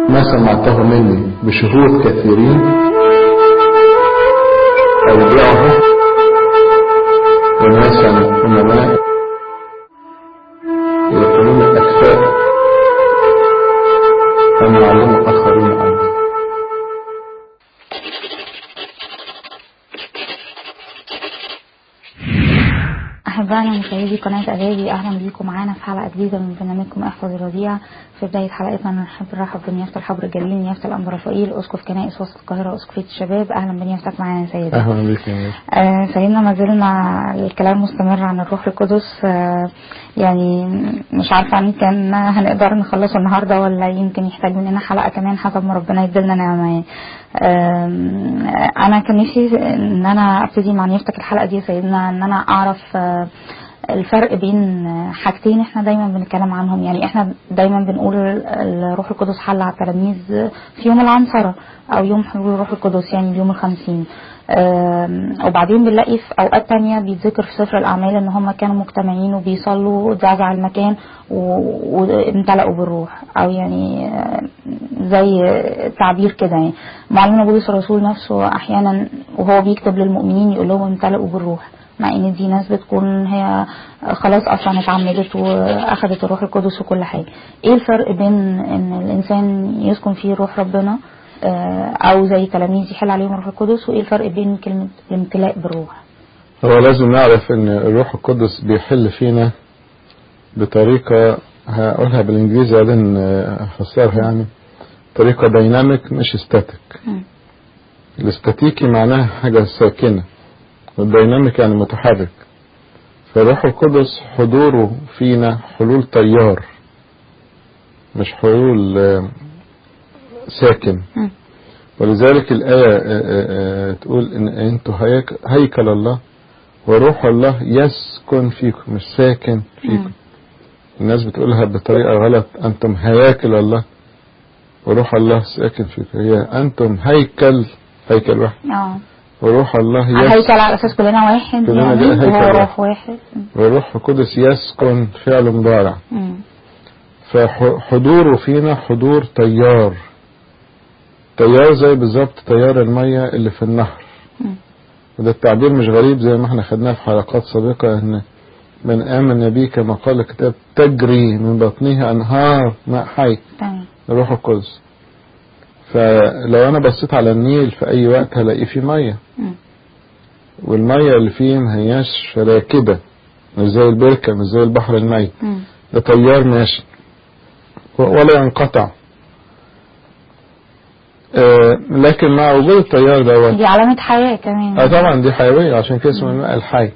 ما سمعته مني بشهود كثيرين أودعه وناسا أمماء يكونون أكفاء أن يعلموا آخرين عنه أحبائنا مشاهدي قناة أجابي أهلا بيكم معانا في حلقة جديدة من برنامجكم احفظ الرضيع في بداية حلقتنا نحب نرحب بنيافة الحبر الجليل نيافة الأنبا رفائيل أسقف كنائس وسط القاهرة أسقفية الشباب أهلا بنيافتك معانا يا سيدي أهلا بك يا آه سيدنا ما زلنا الكلام مستمر عن الروح القدس آه يعني مش عارفة ان كان هنقدر نخلصه النهاردة ولا يمكن يحتاج مننا حلقة كمان حسب ما ربنا يديلنا نعمة يعني. انا كان نفسي ان انا ابتدي مع نيفتك الحلقة دي يا سيدنا ان انا اعرف آه الفرق بين حاجتين احنا دايما بنتكلم عنهم يعني احنا دايما بنقول الروح القدس حل على التلاميذ في يوم العنصرة او يوم حلول الروح القدس يعني اليوم الخمسين وبعدين بنلاقي في اوقات تانية بيتذكر في سفر الاعمال ان هم كانوا مجتمعين وبيصلوا زعزع المكان وامتلأوا بالروح او يعني زي تعبير كده يعني معلم بولس الرسول نفسه احيانا وهو بيكتب للمؤمنين يقول لهم امتلأوا بالروح مع ان دي ناس بتكون هي خلاص اصلا اتعمدت واخدت الروح القدس وكل حاجه ايه الفرق بين ان الانسان يسكن فيه روح ربنا او زي تلاميذ يحل عليهم الروح القدس وايه الفرق بين كلمه الامتلاء بالروح هو لازم نعرف ان الروح القدس بيحل فينا بطريقه هقولها بالانجليزي بعدين افسرها يعني طريقه دايناميك مش ستاتيك الاستاتيكي معناها حاجه ساكنه والديناميك يعني متحرك فالروح القدس حضوره فينا حلول طيار مش حلول ساكن ولذلك الآية تقول إن أنتوا هيكل الله وروح الله يسكن فيكم مش ساكن فيكم الناس بتقولها بطريقة غلط أنتم هياكل الله وروح الله ساكن فيكم هي أنتم هيكل هيكل واحد وروح الله يس هيكل على اساس كلنا واحد كلنا يعني هيكل هو روح واحد والروح القدس يسكن فعل مضارع فحضوره فينا حضور طيار طيار زي بالظبط طيار المية اللي في النهر وده التعبير مش غريب زي ما احنا خدناه في حلقات سابقة ان من آمن بي كما قال الكتاب تجري من بطنه أنهار ماء حي الروح القدس فلو انا بصيت على النيل في اي وقت هلاقيه فيه ميه والميه اللي فيه ما هياش راكده مش زي البركه مش زي البحر الميت ده طيار ماشي ولا ينقطع آه لكن مع وجود الطيار دوت دي علامة حياة كمان اه طبعا دي حيوية عشان كده اسمه الماء الحي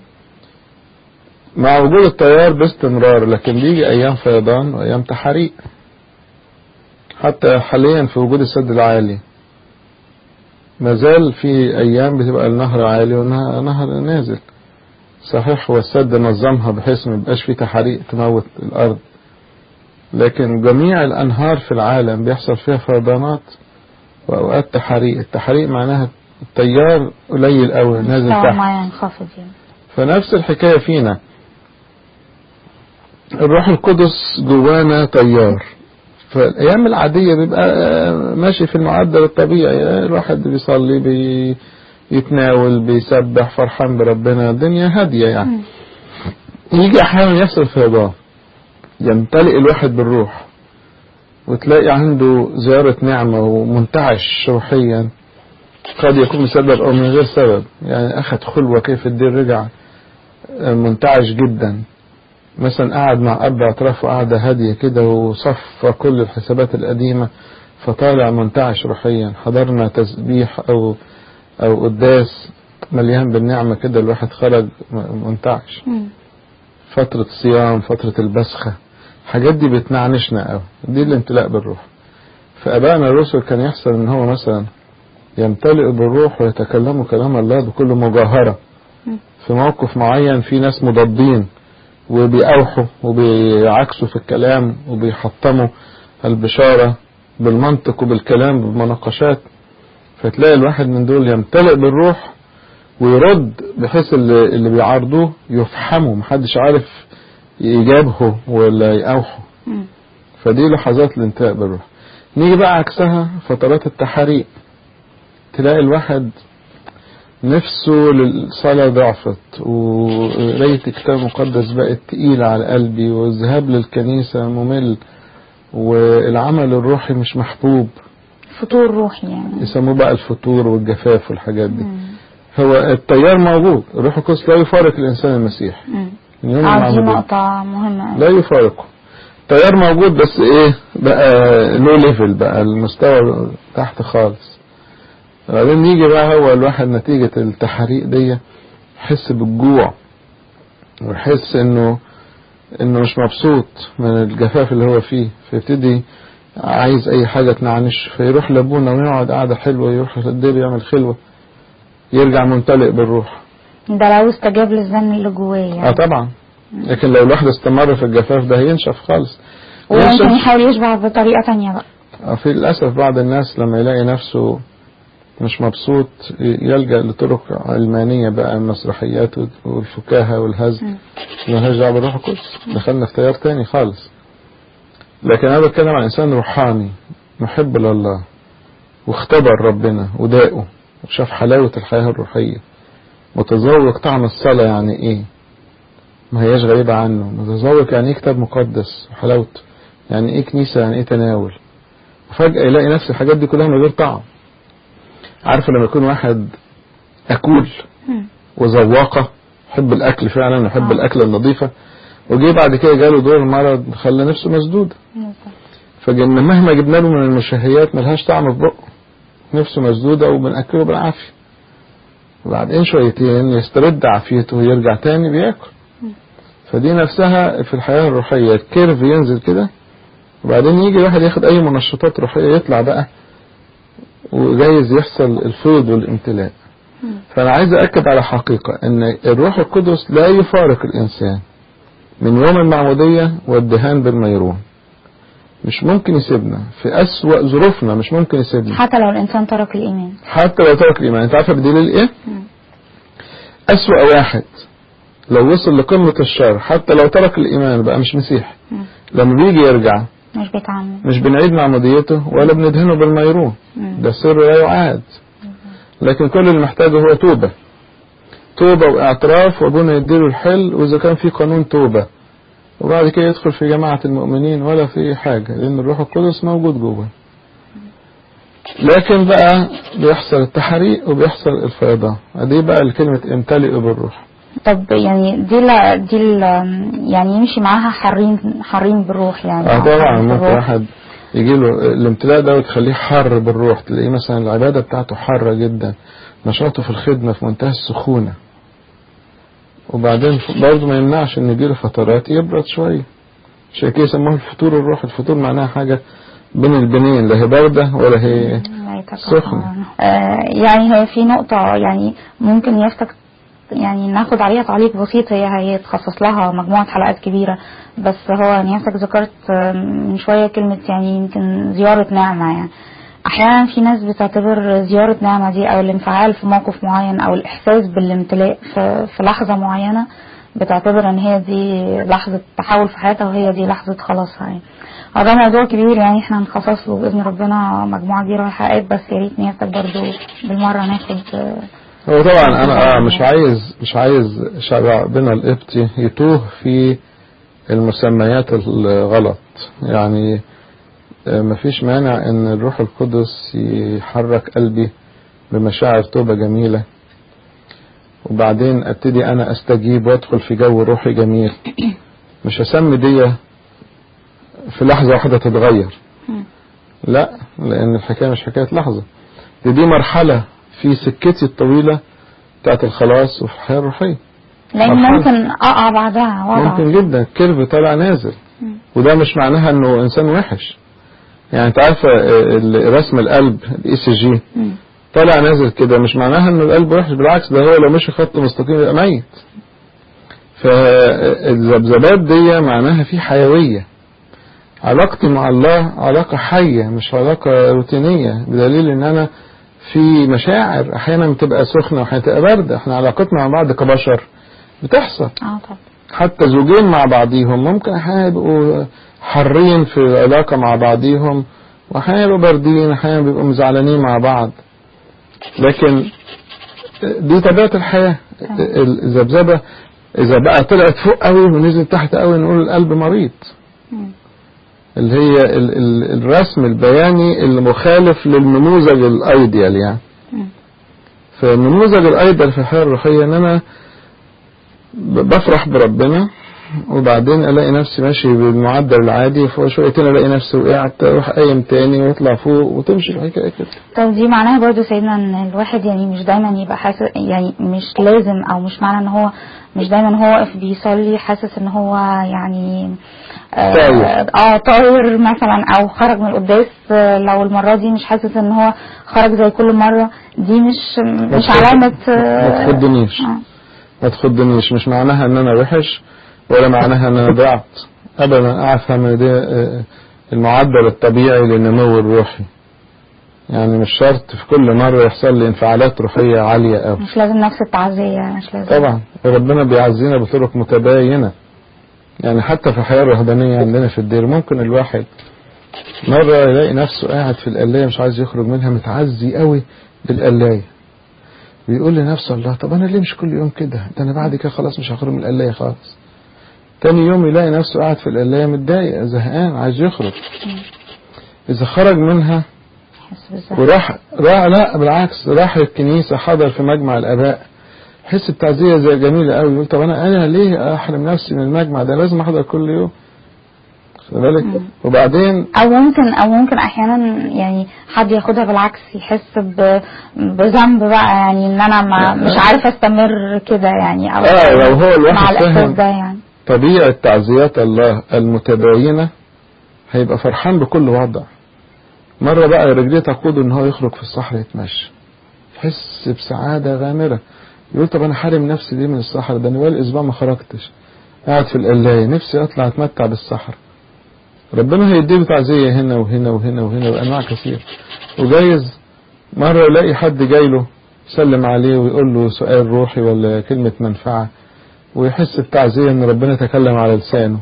مع وجود الطيار باستمرار لكن بيجي ايام فيضان وايام تحريق حتى حاليا في وجود السد العالي ما زال في ايام بتبقى النهر عالي والنهر نازل صحيح هو السد نظمها بحيث ما يبقاش فيه تحريق تموت الارض لكن جميع الانهار في العالم بيحصل فيها فيضانات واوقات تحريق التحريق معناها التيار قليل قوي نازل تحت ينخفض يعني فنفس الحكايه فينا الروح القدس جوانا طيار فالايام العاديه بيبقى ماشي في المعدل الطبيعي الواحد بيصلي بيتناول بيسبح فرحان بربنا الدنيا هاديه يعني يجي احيانا يحصل فيضان يمتلئ الواحد بالروح وتلاقي عنده زيارة نعمة ومنتعش روحيا قد يكون بسبب أو من غير سبب يعني أخذ خلوة كيف الدين رجع منتعش جدا مثلا قعد مع أب أطرافه قعدة هادية كده وصفى كل الحسابات القديمة فطالع منتعش روحيا حضرنا تسبيح أو أو قداس مليان بالنعمة كده الواحد خرج منتعش فترة صيام فترة البسخة الحاجات دي بتنعنشنا قوي دي الامتلاء بالروح فأبائنا الرسل كان يحصل ان هو مثلا يمتلئ بالروح ويتكلموا كلام الله بكل مجاهرة في موقف معين في ناس مضادين وبيأوحوا وبيعكسوا في الكلام وبيحطموا البشارة بالمنطق وبالكلام بالمناقشات فتلاقي الواحد من دول يمتلئ بالروح ويرد بحيث اللي, اللي بيعارضوه يفحموا محدش عارف يجابه ولا يأوحوا فدي لحظات الانتهاء بالروح نيجي بقى عكسها فترات التحريق تلاقي الواحد نفسه للصلاة ضعفت وقراية الكتاب المقدس بقت تقيلة على قلبي والذهاب للكنيسة ممل والعمل الروحي مش محبوب فطور روحي يعني يسموه بقى الفتور والجفاف والحاجات دي مم. هو التيار موجود الروح القدس لا يفارق الإنسان المسيح مم. من يوم اه دي المعمودية نقطة مهمة لا يفارقه التيار موجود بس ايه بقى لو ليفل بقى المستوى تحت خالص بعدين يجي بقى هو الواحد نتيجة التحريق دي يحس بالجوع ويحس انه انه مش مبسوط من الجفاف اللي هو فيه فيبتدي عايز اي حاجة تنعنش فيروح لابونا ويقعد قعدة حلوة يروح للدير يعمل خلوة يرجع ممتلئ بالروح ده لو استجاب للزن اللي جواه اه يعني طبعا لكن لو الواحد استمر في الجفاف ده هينشف خالص وممكن ينشف يحاول يشبع بطريقة تانية بقى آه، في للأسف بعض الناس لما يلاقي نفسه مش مبسوط يلجأ لطرق علمانية بقى المسرحيات والفكاهة والهزل مم. ملهاش دعوة بالروح القدس دخلنا في تيار تاني خالص لكن أنا بتكلم عن إنسان روحاني محب لله واختبر ربنا وداقه وشاف حلاوة الحياة الروحية متذوق طعم الصلاة يعني إيه ما هياش غريبة عنه متذوق يعني إيه كتاب مقدس وحلاوته يعني إيه كنيسة يعني إيه تناول وفجأة يلاقي نفس الحاجات دي كلها من غير طعم عارف لما يكون واحد أكول مم. وذواقة يحب الأكل فعلا يحب آه. الأكل النظيفة وجي بعد كده جاله دور المرض خلى نفسه مسدودة فجن مهما جبنا له من المشهيات ملهاش طعم في بقه نفسه مسدودة وبنأكله بالعافية وبعدين شويتين يسترد عافيته ويرجع تاني بياكل فدي نفسها في الحياة الروحية الكيرف ينزل كده وبعدين يجي واحد ياخد أي منشطات روحية يطلع بقى وجايز يحصل الفيض والامتلاء مم. فأنا عايز أكد على حقيقة أن الروح القدس لا يفارق الإنسان من يوم المعمودية والدهان بالميرون مش ممكن يسيبنا في أسوأ ظروفنا مش ممكن يسيبنا حتى لو الإنسان ترك الإيمان حتى لو ترك الإيمان أنت عارفة بدليل إيه؟ مم. أسوأ واحد لو وصل لقمة الشر حتى لو ترك الإيمان بقى مش مسيح مم. لما بيجي يرجع مش بيتعامل مش بنعيد معموديته ولا بندهنه بالميرون مم. ده سر لا يعاد لكن كل اللي محتاجه هو توبة توبة واعتراف وابونا يديله الحل واذا كان في قانون توبة وبعد كده يدخل في جماعة المؤمنين ولا في حاجة لان الروح القدس موجود جوه لكن بقى بيحصل التحريق وبيحصل الفيضان دي بقى الكلمة امتلئ بالروح طب يعني دي لا دي ال- يعني يمشي معاها حرين حرين بالروح يعني اه أو طبعا حرين ممكن بالروح. واحد يجي له الامتلاء ده وتخليه حر بالروح تلاقيه مثلا العبادة بتاعته حارة جدا نشاطه في الخدمة في منتهى السخونة وبعدين برضه ما يمنعش ان يجيله فترات يبرد شوية عشان كده يسموه الفطور الروح الفطور معناها حاجة بين البنين لا هي باردة ولا هي لا يتكفى. سخنة. آه يعني هي في نقطة يعني ممكن يفتك يعني ناخد عليها تعليق بسيط هي هيتخصص لها مجموعة حلقات كبيرة بس هو نيافتك ذكرت آه، من شوية كلمة يعني يمكن زيارة نعمة يعني أحيانا في ناس بتعتبر زيارة نعمة دي أو الانفعال في موقف معين أو الإحساس بالامتلاء في, في لحظة معينة بتعتبر إن هي دي لحظة تحول في حياتها وهي دي لحظة خلاصها يعني هو ده موضوع كبير يعني احنا هنخصص له بإذن ربنا مجموعة كبيرة من الحلقات بس يا ريت نيافتك برضو بالمرة ناخد آه، هو طبعا انا اه مش عايز مش عايز شعبنا القبطي يتوه في المسميات الغلط يعني آه، مفيش مانع ان الروح القدس يحرك قلبي بمشاعر توبة جميلة وبعدين ابتدي انا استجيب وادخل في جو روحي جميل مش هسمي دي في لحظة واحدة تتغير مم. لا لان الحكاية مش حكاية لحظة دي, دي مرحلة في سكتي الطويلة بتاعت الخلاص وفي الحياة الروحية لأن مرحلة. ممكن أقع بعدها وضع ممكن جدا كيرف طالع نازل مم. وده مش معناها انه انسان وحش يعني انت عارفه آه، ال- رسم القلب الاي سي جي مم. طالع نازل كده مش معناها انه القلب وحش بالعكس ده هو لو مشي خط مستقيم يبقى ميت فالذبذبات دي معناها في حيويه علاقتي مع الله علاقة حية مش علاقة روتينية بدليل ان انا في مشاعر احيانا بتبقى سخنة واحيانا بتبقى باردة احنا علاقتنا مع بعض كبشر بتحصل اه طبعا حتى زوجين مع بعضيهم ممكن احيانا يبقوا حرين في العلاقة مع بعضيهم واحيانا يبقوا باردين احيانا بيبقوا مزعلانين مع بعض لكن دي طبيعة الحياة تمام. الذبذبة إذا بقى طلعت فوق قوي ونزلت تحت قوي نقول القلب مريض مم. اللي هي ال- ال- الرسم البياني المخالف للنموذج الايديال يعني مم. فالنموذج الايديال في الحياه الروحيه ان انا ب- بفرح بربنا وبعدين الاقي نفسي ماشي بالمعدل العادي فشويتين الاقي نفسي وقعت اروح قايم تاني واطلع فوق وتمشي الحكايه كده طب دي معناها برضو سيدنا ان الواحد يعني مش دايما يبقى حاسس يعني مش لازم او مش معنى ان هو مش دايما هو واقف بيصلي حاسس ان هو يعني آه، طاير. اه طاير مثلا او خرج من القداس آه، لو المره دي مش حاسس ان هو خرج زي كل مره دي مش مش تخض- علامه ما تخضنيش. آه. ما تخضنيش مش معناها ان انا وحش ولا معناها ان انا ضعت ابدا افهم ان ده آه، المعدل الطبيعي للنمو الروحي يعني مش شرط في كل مرة يحصل لي انفعالات روحية عالية قوي مش لازم نفس التعزيه مش لازم طبعا ربنا بيعزينا بطرق متباينة يعني حتى في الحياة الرهبانية عندنا في الدير ممكن الواحد مرة يلاقي نفسه قاعد في القلاية مش عايز يخرج منها متعزي قوي بالقلاية بيقول لنفسه الله طب انا ليه مش كل يوم كده ده انا بعد كده خلاص مش هخرج من القلاية خالص تاني يوم يلاقي نفسه قاعد في القلاية متضايق زهقان عايز يخرج إذا خرج منها يحس بالزهق وراح راح لا بالعكس راح الكنيسة حضر في مجمع الآباء حس بتعزية زي جميلة قوي يقول طب أنا أنا ليه أحرم نفسي من المجمع ده لازم أحضر كل يوم خد بالك مم. وبعدين او ممكن او ممكن احيانا يعني حد ياخدها بالعكس يحس ب- بذنب بقى يعني ان انا ما يعني- مش عارف استمر كده يعني او آه، لو هو الواحد مع الاحساس فاهم. ده يعني طبيعة تعزيات الله المتباينة هيبقى فرحان بكل وضع مرة بقى رجليه تقوده ان هو يخرج في الصحراء يتمشى يحس بسعادة غامرة يقول طب انا حارم نفسي ليه من الصحراء ده انا بقالي اسبوع ما خرجتش قاعد في القلاية نفسي اطلع اتمتع بالصحراء ربنا هيديله تعزية هنا وهنا وهنا وهنا وانواع كثير وجايز مرة يلاقي حد جاي له يسلم عليه ويقول له سؤال روحي ولا كلمة منفعة ويحس بتعزية ان ربنا تكلم على لسانه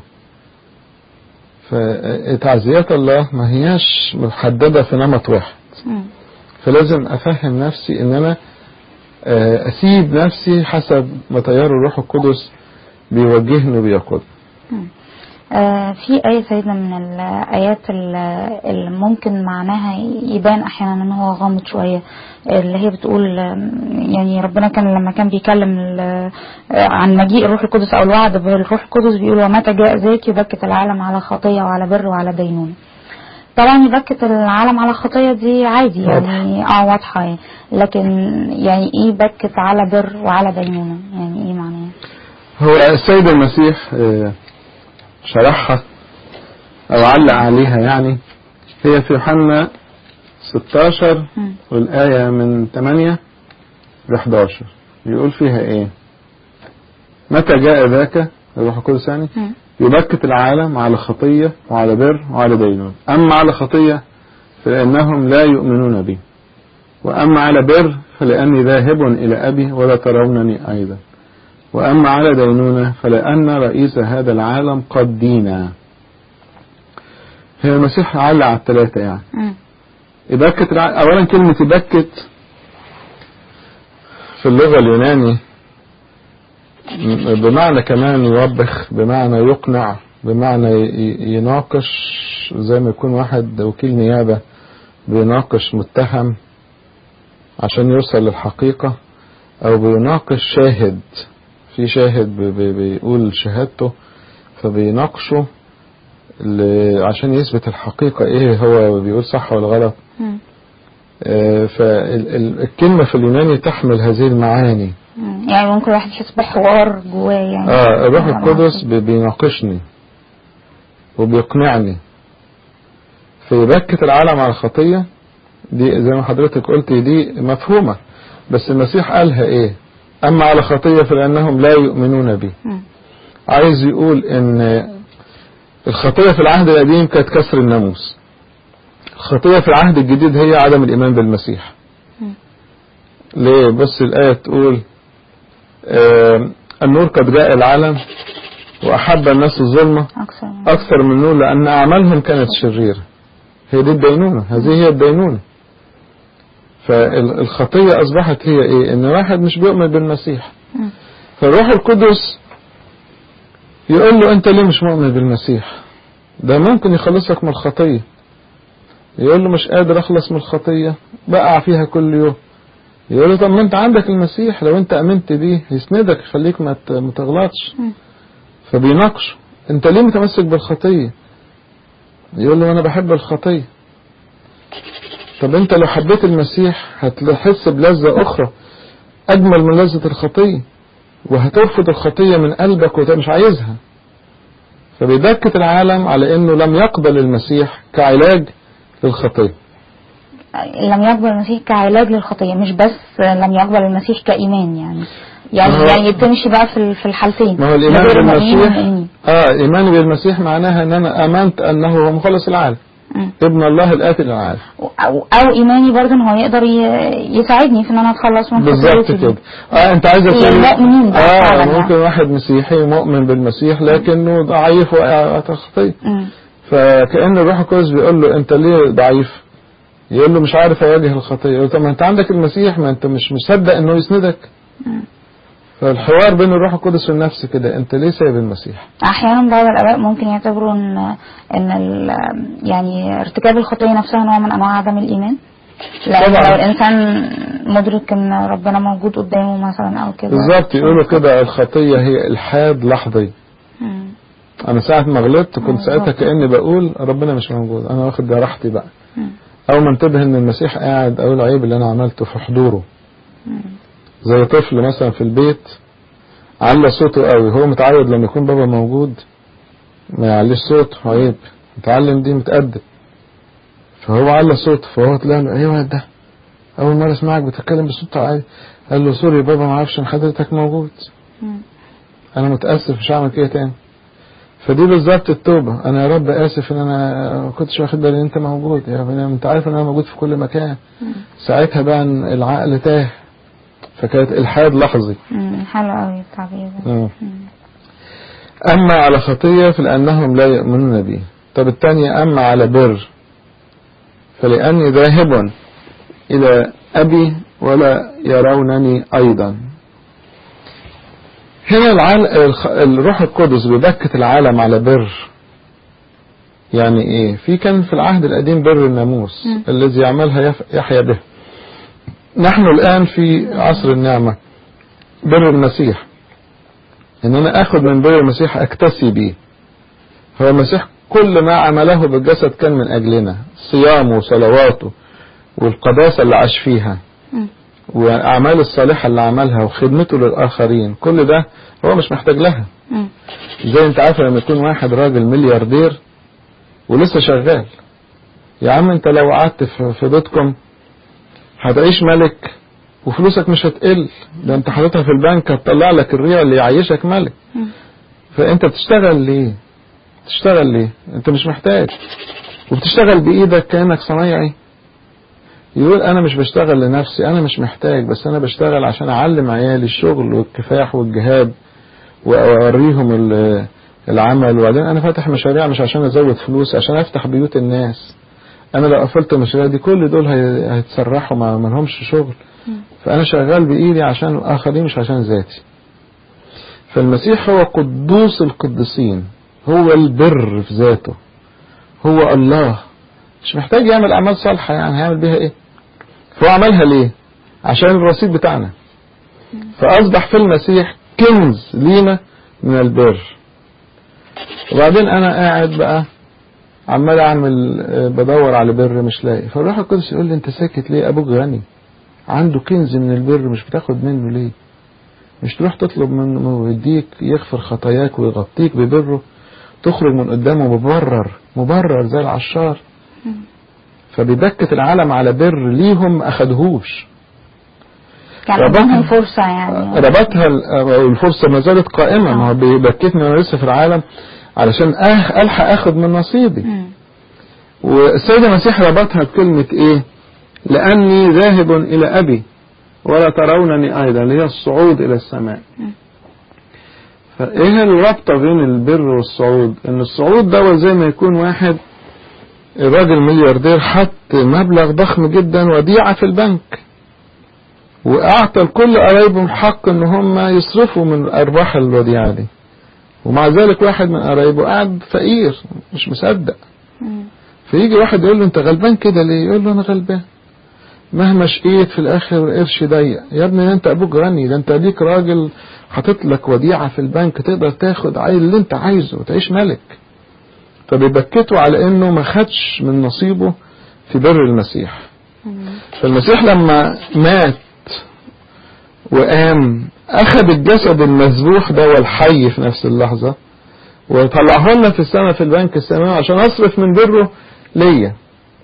فتعزيات الله ما هياش محددة في نمط واحد مم. فلازم افهم نفسي ان انا آه، اسيب نفسي حسب ما تيار الروح القدس بيوجهني وبيقودني مم. آه، في آية سيدنا من الآيات ال- اللي ممكن معناها يبان أحيانا إن هو غامض شوية اللي هي بتقول آم، يعني ربنا كان لما كان بيكلم ال- آه، عن مجيء الروح القدس أو الوعد بالروح القدس بيقول ومتى جاء ذاك يبكت العالم على خطية وعلى بر وعلى دينونة طبعا يبكت العالم على خطية دي عادي يعني اه واضحة يعني لكن يعني ايه بكت على بر وعلى دينونة يعني ايه معناه هو السيد المسيح آه، شرحها او علق عليها يعني هي في يوحنا 16 مم. والآية من 8 ل 11 يقول فيها ايه متى جاء ذاك الروح القدس يعني مم. يبكت العالم على خطية وعلى بر وعلى دينون أما على خطية فلأنهم لا يؤمنون بي وأما على بر فلأني ذاهب إلى أبي ولا ترونني أيضا وأما على دينونة فلأن رئيس هذا العالم قد دينا هي المسيح علق على الثلاثة يعني مم. يبكت الع... أولا كلمة يبكت في اللغة اليوناني م- بمعنى كمان يوبخ بمعنى يقنع بمعنى ي- ي- يناقش زي ما يكون واحد وكيل نيابة بيناقش متهم عشان يوصل للحقيقة أو بيناقش شاهد في شاهد بي- بي- بيقول شهادته فبيناقشه ل- عشان يثبت الحقيقة ايه هو بيقول صح ولا غلط مم. فالكلمة في اليوناني تحمل هذه المعاني مم. يعني ممكن الواحد يحس بحوار جواه يعني اه الروح آه، القدس بي- بيناقشني وبيقنعني فيبكت العالم على الخطية دي زي ما حضرتك قلت دي مفهومة بس المسيح قالها ايه اما على خطية فلانهم لا يؤمنون بي مم. عايز يقول ان الخطية في العهد القديم كانت كسر الناموس الخطية في العهد الجديد هي عدم الإيمان بالمسيح مم. ليه بص الآية تقول آه النور قد جاء العالم وأحب الناس الظلمة أكثر يعني. أكثر من النور لأن أعمالهم كانت شريرة هي دي الدينونة هذه هي الدينونة فالخطية أصبحت هي إيه إن واحد مش بيؤمن بالمسيح مم. فالروح القدس يقول له أنت ليه مش مؤمن بالمسيح ده ممكن يخلصك من الخطية يقول له مش قادر أخلص من الخطية بقع فيها كل يوم يقول له طب ما أنت عندك المسيح لو أنت أمنت بيه يسندك يخليك ما ت- ما تغلطش مم. فبيناقشه أنت ليه متمسك بالخطية يقول له أنا بحب الخطية طب أنت لو حبيت المسيح هتحس بلذة أخرى أجمل من لذة الخطية وهترفض الخطية من قلبك وانت مش عايزها فبيدكت العالم على انه لم يقبل المسيح كعلاج للخطية لم يقبل المسيح كعلاج للخطية مش بس لم يقبل المسيح كإيمان يعني يعني ما هو- يعني بتمشي بقى في ال- في الحالتين ما هو الإيمان غير المؤمنين بالمسيح والمؤمنين. اه إيماني بالمسيح معناها ان انا امنت انه هو مخلص العالم مم. ابن الله الآتي للعالم أو, أو إيماني برضه إن هو يقدر ي- يساعدني في إن أنا أتخلص من بالظبط خطيتي دي. كده اه انت عايز تقول المؤمنين بقى اه فعلا يعني. ممكن واحد مسيحي مؤمن بالمسيح لكنه ضعيف وقع في الخطية مم. فكأن الروح القدس بيقول له انت ليه ضعيف يقول له مش عارف اواجه الخطيه يقول له طب ما انت عندك المسيح ما انت مش مصدق انه يسندك مم. فالحوار بين الروح القدس والنفس كده انت ليه سايب المسيح احيانا بعض الاباء ممكن يعتبروا ان ان ال- يعني ارتكاب الخطيه نفسها نوع من انواع عدم الايمان لان طبعاً. لو الانسان مدرك ان ربنا موجود قدامه مثلا او كده بالظبط يقولوا كده الخطيه هي الحاد لحظي مم. انا ساعه ما غلطت كنت بالظبط. ساعتها كاني بقول ربنا مش موجود انا واخد راحتي بقى مم. اول ما انتبه ان المسيح قاعد اقول عيب اللي انا عملته في حضوره مم. زي طفل مثلا في البيت على صوته قوي هو متعود لما يكون بابا موجود ما يعليش صوته عيب متعلم دي متأدب فهو على صوته فهو طلع له ايوه ده اول مره اسمعك بتتكلم بصوت عالي قال له سوري بابا ما اعرفش ان حضرتك موجود مم. انا متاسف مش هعمل كده تاني فدي بالظبط التوبه انا يا رب اسف ان انا ما كنتش واخد بالي ان انت موجود يا رب أنا- انت عارف ان انا موجود في كل مكان مم. ساعتها بقى العقل تاه فكانت الحاد لحظي مم. حلو قوي التعبير ده مم. مم. أما على خطية فلأنهم لا يؤمنون به طب الثانية أما على بر فلأني ذاهب إلى أبي ولا يرونني أيضا هنا العال... الخ- الروح القدس بيبكت العالم على بر يعني ايه في كان في العهد القديم بر الناموس مم. الذي يعملها يف... يحيا به نحن الآن في عصر النعمة بر المسيح ان انا اخد من بر المسيح اكتسي بيه هو المسيح كل ما عمله بالجسد كان من اجلنا صيامه وصلواته والقداسة اللي عاش فيها مم. واعمال الصالحة اللي عملها وخدمته للاخرين كل ده هو مش محتاج لها مم. زي انت عارف لما يكون واحد راجل ملياردير ولسه شغال يا عم انت لو قعدت في في بيتكم هتعيش ملك وفلوسك مش هتقل ده انت حاططها في البنك هتطلع لك الريع اللي يعيشك ملك مم. فانت بتشتغل ليه بتشتغل ليه انت مش محتاج وبتشتغل بايدك كانك صنايعي يقول انا مش بشتغل لنفسي انا مش محتاج بس انا بشتغل عشان اعلم عيالي الشغل والكفاح والجهاد واوريهم ال- العمل وبعدين انا فاتح مشاريع مش عشان ازود فلوس عشان افتح بيوت الناس انا لو قفلت المشاريع دي كل دول هي- هيتسرحوا ما ما لهمش شغل مم. فانا شغال بايدي عشان الاخرين مش عشان ذاتي فالمسيح هو قدوس القديسين هو البر في ذاته هو الله مش محتاج يعمل اعمال صالحه يعني هيعمل بيها ايه فهو عملها ليه عشان الرصيد بتاعنا فاصبح في المسيح كنز لينا من البر وبعدين انا قاعد بقى عمال اعمل آه، بدور على بر مش لاقي فالروح القدس يقول لي انت ساكت ليه ابوك غني عنده كنز من البر مش بتاخد منه ليه مش تروح تطلب منه ويديك يغفر خطاياك ويغطيك ببره تخرج من قدامه مبرر مبرر زي العشار مم. فبيبكت العالم على بر ليهم ما اخدهوش كان ربطها- قدامهم فرصة يعني ربطها ال- الفرصة ما زالت قائمة ما هو بيبكتني وانا لسه في العالم علشان أه- الحق اخد من نصيبي مم. والسيد المسيح ربطها بكلمة ايه لاني ذاهب الى ابي ولا ترونني ايضا اللي هي الصعود الى السماء مم. فايه الرابطة بين البر والصعود ان الصعود ده زي ما يكون واحد الراجل ملياردير حط مبلغ ضخم جدا وديعة في البنك واعطى لكل قرايبهم حق ان هم يصرفوا من ارباح الوديعة دي ومع ذلك واحد من قرايبه قاعد فقير مش مصدق مم. فيجي واحد يقول له انت غلبان كده ليه يقول له انا غلبان مهما شقيت في الاخر القرش ضيق يا ابني ده انت ابوك غني ده انت ليك راجل حاطط لك وديعة في البنك تقدر تاخد عيل اللي انت عايزه وتعيش ملك فبيبكتوا على انه ما خدش من نصيبه في بر المسيح مم. فالمسيح لما مات وقام اخذ الجسد المذبوح ده والحي في نفس اللحظة وطلعه لنا في السماء في البنك السماوي عشان اصرف من بره ليا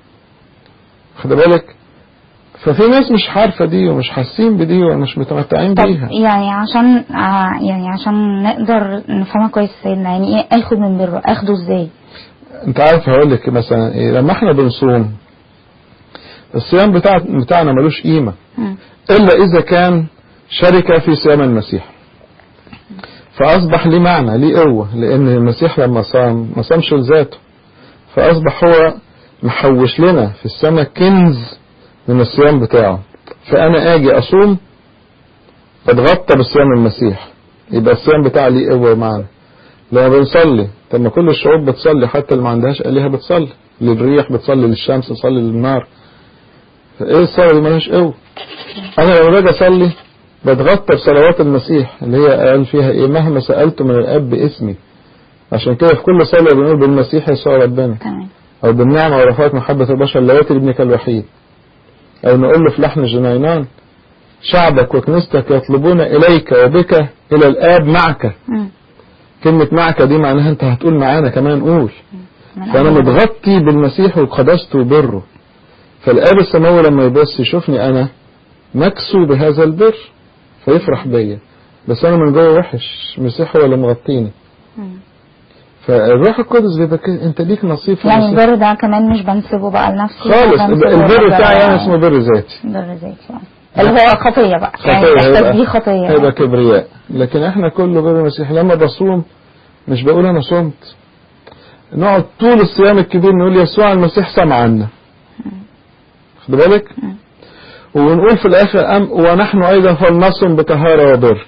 خد بالك ففي ناس مش عارفة دي ومش حاسين بدي ومش متمتعين طب بيها يعني عشان آه يعني عشان نقدر نفهمها كويس سيدنا يعني ايه اخد من بره اخده ازاي انت عارف هقول لك مثلا ايه لما احنا بنصوم الصيام بتاع بتاعنا ملوش قيمة مم. إلا إذا كان شركة في صيام المسيح فأصبح ليه معنى ليه قوة لأن المسيح لما صام ما صامش لذاته فأصبح هو محوش لنا في السماء كنز من الصيام بتاعه فأنا أجي أصوم أتغطى بصيام المسيح يبقى الصيام بتاعي ليه قوة ومعنى لما بنصلي طب ما كل الشعوب بتصلي حتى اللي ما عندهاش آلهة بتصلي للريح بتصلي للشمس بتصلي للنار فايه الصلاة دي ملهاش قوة انا لما باجي اصلي بتغطى بصلوات المسيح اللي هي قال فيها ايه مهما سألت من الاب باسمي عشان كده في كل صلاة بنقول بالمسيح يسوع ربنا تمام او بالنعمة ورفعت محبة البشر اللواتي لابنك الوحيد او نقول له في لحن جنينان شعبك وكنيستك يطلبون اليك وبك الى الاب معك مم. كلمة معك دي معناها انت هتقول معانا كمان قول من فأنا أول- متغطي بالمسيح وقدسته وبره فالآب السماوي لما يبص يشوفني أنا مكسو بهذا البر فيفرح بيا بس أنا من جوه وحش المسيح هو اللي مغطيني مم. فالروح القدس بيبقى كده أنت ليك نصيب في يعني المسيح البر ده كمان مش بنسبه بقى لنفسي خالص بنسبه البر لربنا. بتاعي أنا اسمه بر ذاتي بر ذاتي آه. اللي هو خطية بقى يعني خطية الاحساس هيبقى, دي خطية هيبقى كبرياء لكن احنا كله بر المسيح لما بصوم مش بقول أنا صمت نقعد طول الصيام الكبير نقول يسوع المسيح سمع عنا خد بالك مم. ونقول في الآخر أم ونحن أيضا فلنصم بطهارة وبر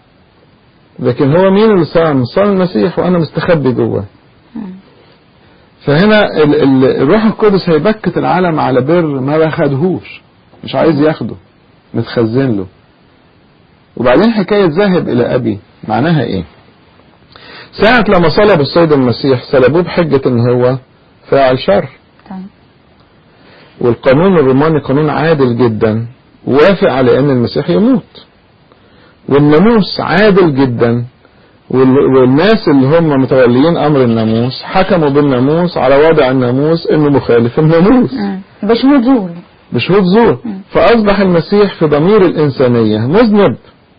لكن هو مين اللي صام صام المسيح وأنا مستخبي جوه مم. فهنا ال ال الروح القدس هيبكت العالم على بر ما باخدهوش مش عايز ياخده متخزن له وبعدين حكاية ذاهب إلى أبي معناها إيه ساعة لما صلب السيد المسيح صلبوه بحجة إن هو فاعل شر طيب. والقانون الروماني قانون عادل جدا وافق على ان المسيح يموت والناموس عادل جدا وال- والناس اللي هم متوليين امر الناموس حكموا بالناموس على وضع الناموس انه مخالف الناموس مم. مش نزول بشهود زور مم. فاصبح المسيح في ضمير الانسانيه مذنب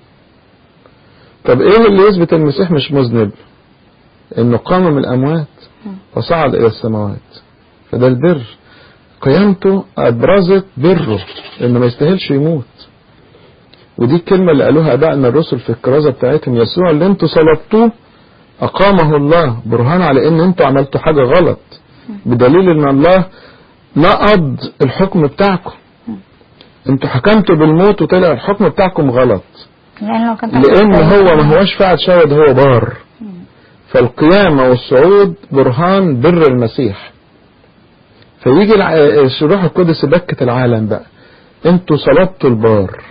طب ايه اللي يثبت المسيح مش مذنب انه قام من الاموات مم. وصعد الى السماوات فده البر قيامته ابرزت بره انه ما يستاهلش يموت ودي الكلمة اللي قالوها ابائنا الرسل في الكرازة بتاعتهم يسوع اللي انتوا صلبتوه اقامه الله برهان على ان انتوا عملتوا حاجة غلط بدليل ان الله نقض الحكم بتاعكم انتوا حكمتوا بالموت وطلع الحكم بتاعكم غلط لان لو كان لان هو ما هوش فاعل شر ده هو بار فالقيامة والصعود برهان بر المسيح فيجي الع- الروح القدس يبكت العالم بقى انتوا صلبتوا البار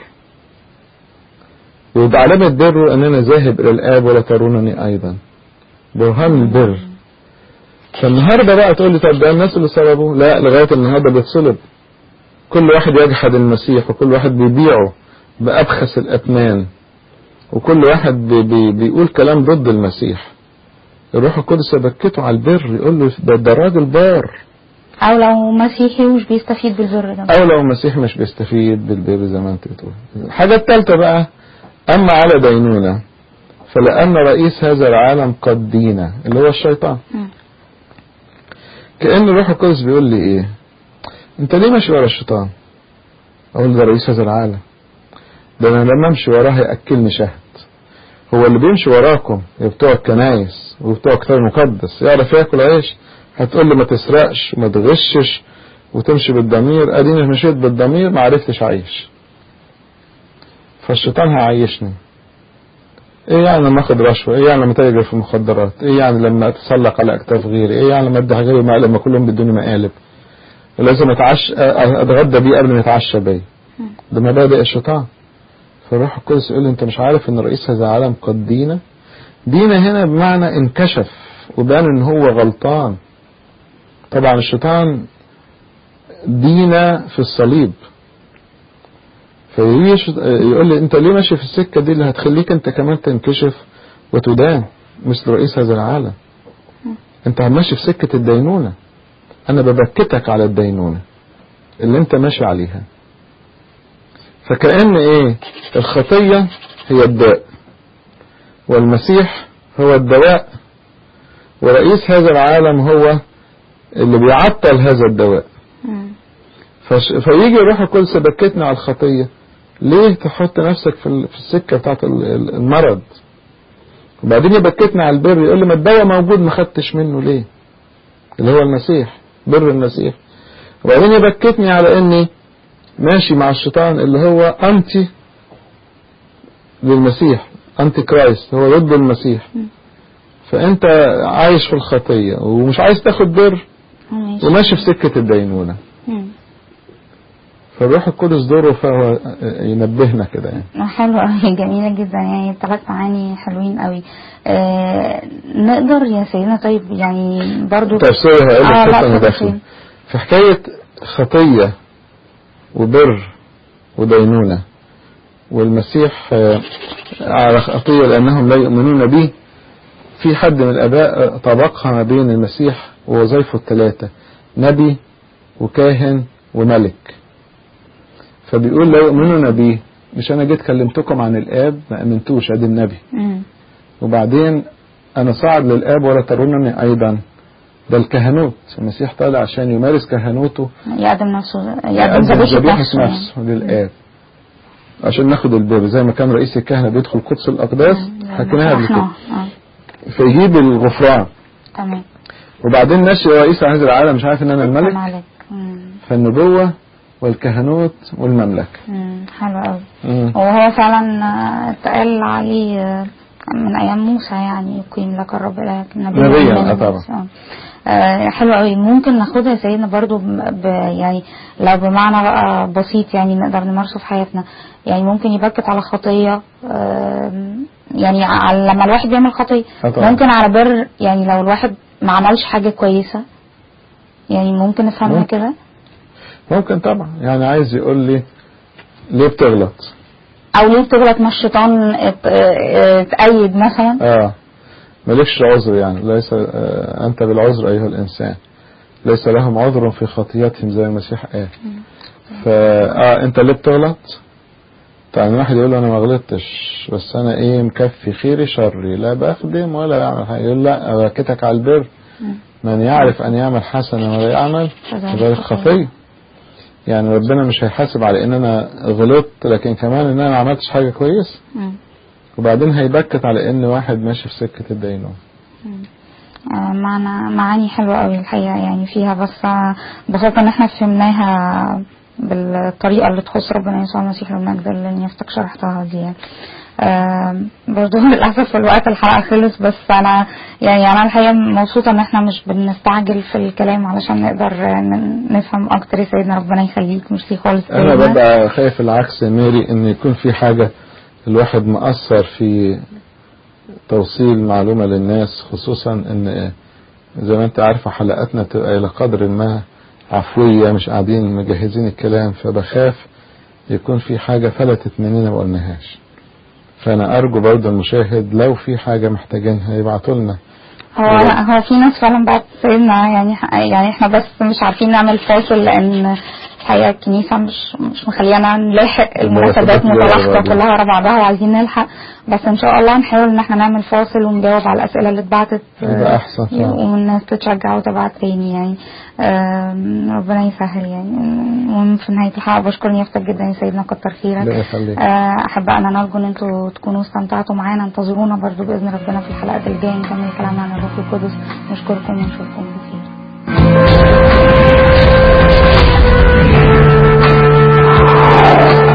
وبعلامة بره ان انا ذاهب الى الاب ولا ترونني ايضا برهان البر فالنهارده بقى تقول لي طب ده الناس اللي صلبوه لا لغايه النهارده بيتصلب كل واحد يجحد المسيح وكل واحد بيبيعه بأبخس الأثمان وكل واحد بي بي بيقول كلام ضد المسيح الروح القدس يبكته على البر يقول له ده, ده راجل بار او لو مسيحي ومش بيستفيد بالبر ده او لو المسيح مش بيستفيد بالبر زي ما انت بتقول الحاجة الثالثة بقى اما على دينونة فلأن رئيس هذا العالم قد دينا اللي هو الشيطان مم. كأن الروح القدس بيقول لي ايه انت ليه ماشي ورا الشيطان اقول ده رئيس هذا العالم ده انا لما امشي وراه هياكلني شهد هو اللي بيمشي وراكم يا بتوع الكنايس وبتوع الكتاب المقدس يعرف ياكل عيش هتقول لي ما تسرقش وما تغشش وتمشي بالضمير اديني مشيت بالضمير ما عرفتش اعيش فالشيطان هيعيشني ايه يعني لما اخد رشوه ايه يعني لما تاجر في المخدرات ايه يعني لما اتسلق على اكتاف غيري ايه يعني لما ادي غيري مقلب ما كلهم بيدوني مقالب لازم اتعشى اتغدى بيه قبل ما يتعشى بيا ده مبادئ الشيطان فالروح القدس يقول لي انت مش عارف ان رئيس هذا العالم قد دينا دينا هنا بمعنى انكشف وبان ان هو غلطان طبعا الشيطان دينا في الصليب فيجي يقول لي انت ليه ماشي في السكة دي اللي هتخليك انت كمان تنكشف وتدان مثل رئيس هذا العالم انت ماشي في سكة الدينونة انا ببكتك على الدينونة اللي انت ماشي عليها فكأن ايه الخطية هي الداء والمسيح هو الدواء ورئيس هذا العالم هو اللي بيعطل هذا الدواء فش... فيجي الروح القدس بكتنا على الخطية ليه تحط نفسك في في السكة بتاعت المرض وبعدين يبكتنا على البر يقول لي ما الدواء موجود ما خدتش منه ليه اللي هو المسيح بر المسيح وبعدين يبكتني على اني ماشي مع الشيطان اللي هو انتي للمسيح انتي كرايست هو ضد المسيح فانت عايش في الخطية ومش عايز تاخد بر وماشي في سكة الدينونة فالروح القدس دوره فهو ينبهنا كده يعني حلو قوي جميلة جدا يعني ثلاث معاني حلوين قوي آه نقدر يا سيدنا طيب يعني برضو طيب سوري هقول لك آه، لا، حته اتفضل مداخله فين. في حكايه خطيه وبر ودينونه والمسيح آه، على خطيه لانهم لا يؤمنون به في حد من الاباء آه، طبقها ما بين المسيح ووظائفه الثلاثه نبي وكاهن وملك فبيقول لا يؤمنون به مش انا جيت كلمتكم عن الاب ما امنتوش ادي النبي مم. وبعدين انا صعد للاب ولا ترونني ايضا ده الكهنوت المسيح طالع عشان يمارس كهنوته يقدم نفسه يقدم يقدم ذبيحة ذبيحة نفسه يعني. نفسه للآب عشان ناخد البر زي ما كان رئيس الكهنة بيدخل قدس الأقداس حكيناها قبل كده شرحناه. آه، فيجيب الغفران تمام وبعدين ناشي رئيس هذا العالم مش عارف ان انا الملك عليك مم. فالنبوة والكهنوت والمملكة مم. حلو قوي مم. وهو فعلا آه، اتقال عليه آه، من ايام موسى يعني يقيم لك الرب الهك نبيا نبياً، من آه طبعاً. موسى. آه، حلو قوي ممكن ناخدها يا سيدنا برضو ب ب- يعني لو بمعنى بقى بسيط يعني نقدر نمارسه في حياتنا يعني ممكن يبكت على خطية آم، يعني على لما الواحد بيعمل خطية آه طبعاً. ممكن على بر يعني لو الواحد ما عملش حاجة كويسة يعني ممكن نفهمها ممكن. كده ممكن طبعا يعني عايز يقول لي ليه بتغلط او ليه بتغلط ما الشيطان ات- اه- اتأيد مثلا اه مالكش عذر يعني ليس آه انت بالعذر ايها الانسان ليس لهم عذر في خطيئتهم زي المسيح قال فا اه انت اللي بتغلط طيب واحد يقول له انا ما غلطتش بس انا ايه مكفي خيري شري لا بخدم ولا بعمل حاجه يقول لا باكتك على البر من يعرف ان يعمل حسنا ولا يعمل ذلك خطيه يعني ربنا مش هيحاسب على ان انا غلطت لكن كمان ان انا ما عملتش حاجه كويسه مم. وبعدين هيبكت على ان واحد ماشي في سكه الدينون آه، معنى معاني حلوة قوي الحقيقة يعني فيها بس آه، ببساطة ان احنا فهمناها بالطريقة اللي تخص ربنا يسوع المسيح المجد اللي نيفتك شرحتها دي يعني. آه، برضو للأسف الوقت الحلقة خلص بس أنا يعني أنا الحقيقة مبسوطة إن إحنا مش بنستعجل في الكلام علشان نقدر آه، ن- نفهم أكتر يا سيدنا ربنا يخليك ميرسي خالص انا سيدنا. ببقى خايف العكس يا ميري ان يكون في حاجه الواحد مقصر في توصيل معلومه للناس خصوصا ان زي ما انت عارفه حلقاتنا بتبقى الى قدر ما عفويه مش قاعدين مجهزين الكلام فبخاف يكون في حاجه فلتت مننا ما قلناهاش فانا ارجو برضه المشاهد لو في حاجه محتاجينها يبعتوا لنا هو هو في ناس فعلا بعد سيدنا يعني يعني احنا بس مش عارفين نعمل فاصل لان الحقيقه الكنيسه مش مش مخليانا نلاحق المناسبات المناسبات كلها ورا متلاحقه بعضها. كلها ورا بعضها وعايزين نلحق بس ان شاء الله نحاول ان احنا نعمل فاصل ونجاوب على الاسئله اللي اتبعتت يبقى أحسن فعلا. والناس تتشجع وتبعت تاني يعني آم، ربنا يسهل يعني المهم في نهايه الحلقه بشكر نيافتك جدا يا سيدنا كتر خيرك لا يخليك. آه، احبائنا نرجو ان انتوا تكونوا استمتعتوا معانا انتظرونا برضو باذن ربنا في الحلقات الجايه نكمل كلامنا عن الروح القدس نشكركم ونشوفكم بخير